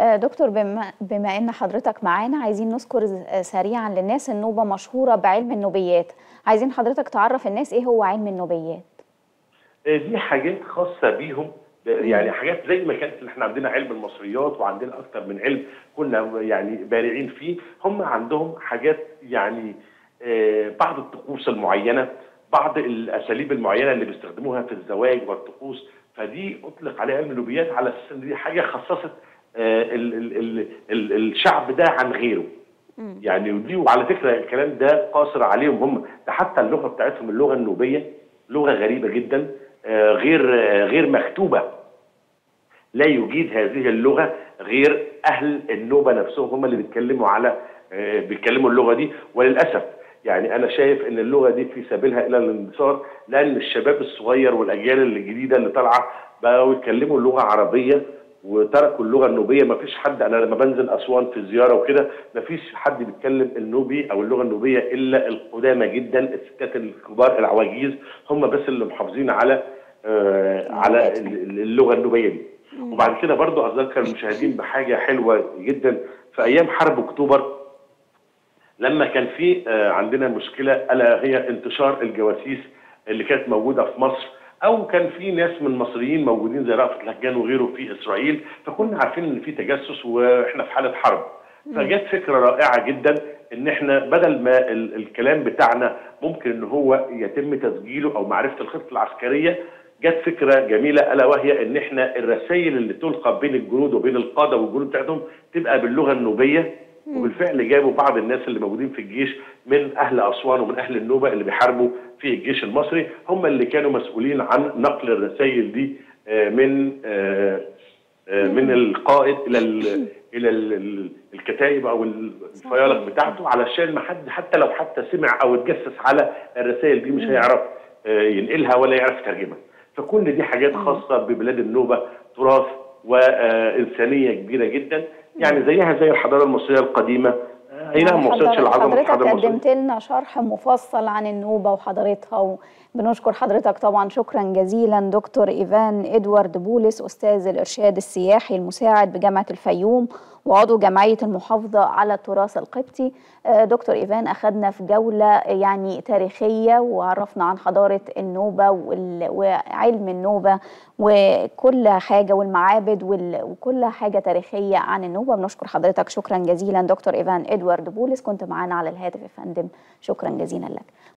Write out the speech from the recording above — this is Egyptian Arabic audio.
آه، دكتور بما, بما ان حضرتك معانا عايزين نذكر ز- سريعا للناس النوبة مشهورة بعلم النوبيات عايزين حضرتك تعرف الناس ايه هو علم النوبيات آه، دي حاجات خاصه بيهم يعني حاجات زي ما كانت احنا عندنا علم المصريات وعندنا اكتر من علم كنا يعني بارعين فيه هم عندهم حاجات يعني آه، بعض الطقوس المعينه بعض الاساليب المعينه اللي بيستخدموها في الزواج والطقوس فدي اطلق عليها علم النوبيات على اساس ان دي حاجه خصصت آه، ال- ال- ال- ال- الشعب ده عن غيره يعني ودي وعلى فكره الكلام ده قاصر عليهم هم ده حتى اللغه بتاعتهم اللغه النوبيه لغه غريبه جدا آه، غير آه، غير مكتوبه لا يجيد هذه اللغه غير اهل النوبه نفسهم هم اللي بيتكلموا على آه، بيتكلموا اللغه دي وللاسف يعني انا شايف ان اللغه دي في سبيلها الى الاندثار لان الشباب الصغير والاجيال الجديده اللي طالعه بقوا يتكلموا اللغه عربيه وتركوا اللغه النوبيه ما فيش حد انا لما بنزل اسوان في زياره وكده ما فيش حد بيتكلم النوبي او اللغه النوبيه الا القدامى جدا الستات الكبار العواجيز هم بس اللي محافظين على آه على ال- ال- اللغه النوبيه دي وبعد كده برضو اذكر المشاهدين بحاجه حلوه جدا في ايام حرب اكتوبر لما كان في آه، عندنا مشكله الا هي انتشار الجواسيس اللي كانت موجوده في مصر او كان في ناس من المصريين موجودين زي رأفت لهجان وغيره في اسرائيل فكنا عارفين ان في تجسس واحنا في حاله حرب فجت فكره رائعه جدا ان احنا بدل ما ال- الكلام بتاعنا ممكن ان هو يتم تسجيله او معرفه الخطه العسكريه جت فكره جميله الا وهي ان احنا الرسائل اللي تلقى بين الجنود وبين القاده والجنود بتاعتهم تبقى باللغه النوبيه وبالفعل جابوا بعض الناس اللي موجودين في الجيش من اهل اسوان ومن اهل النوبه اللي بيحاربوا في الجيش المصري هم اللي كانوا مسؤولين عن نقل الرسائل دي آه، من آه، آه، من القائد الى ال الى ال- ال- الكتائب او الفيالق بتاعته علشان ما حد حتى لو حتى سمع او اتجسس على الرسائل دي مش هيعرف آه، ينقلها ولا يعرف يترجمها فكل دي حاجات خاصه ببلاد النوبه تراث وانسانيه كبيره جدا يعني زيها زي الحضاره المصريه القديمه آه، اي نعم ما وصلتش حضر- لعظمه حضرتك الحضاره المصريه قدمت لنا شرح مفصل عن النوبة وحضارتها وبنشكر حضرتك طبعا شكرا جزيلا دكتور إيفان إدوارد بولس أستاذ الإرشاد السياحي المساعد بجامعة الفيوم وعضو جمعية المحافظة على التراث القبطي آه، دكتور إيفان أخذنا في جولة يعني تاريخية وعرفنا عن حضارة النوبة وال- وعلم النوبة وكل حاجة والمعابد وال- وكل حاجة تاريخية عن النوبة بنشكر حضرتك شكرا جزيلا دكتور إيفان إدوارد بولس كنت معانا على الهاتف يا فندم شكرا جزيلا لك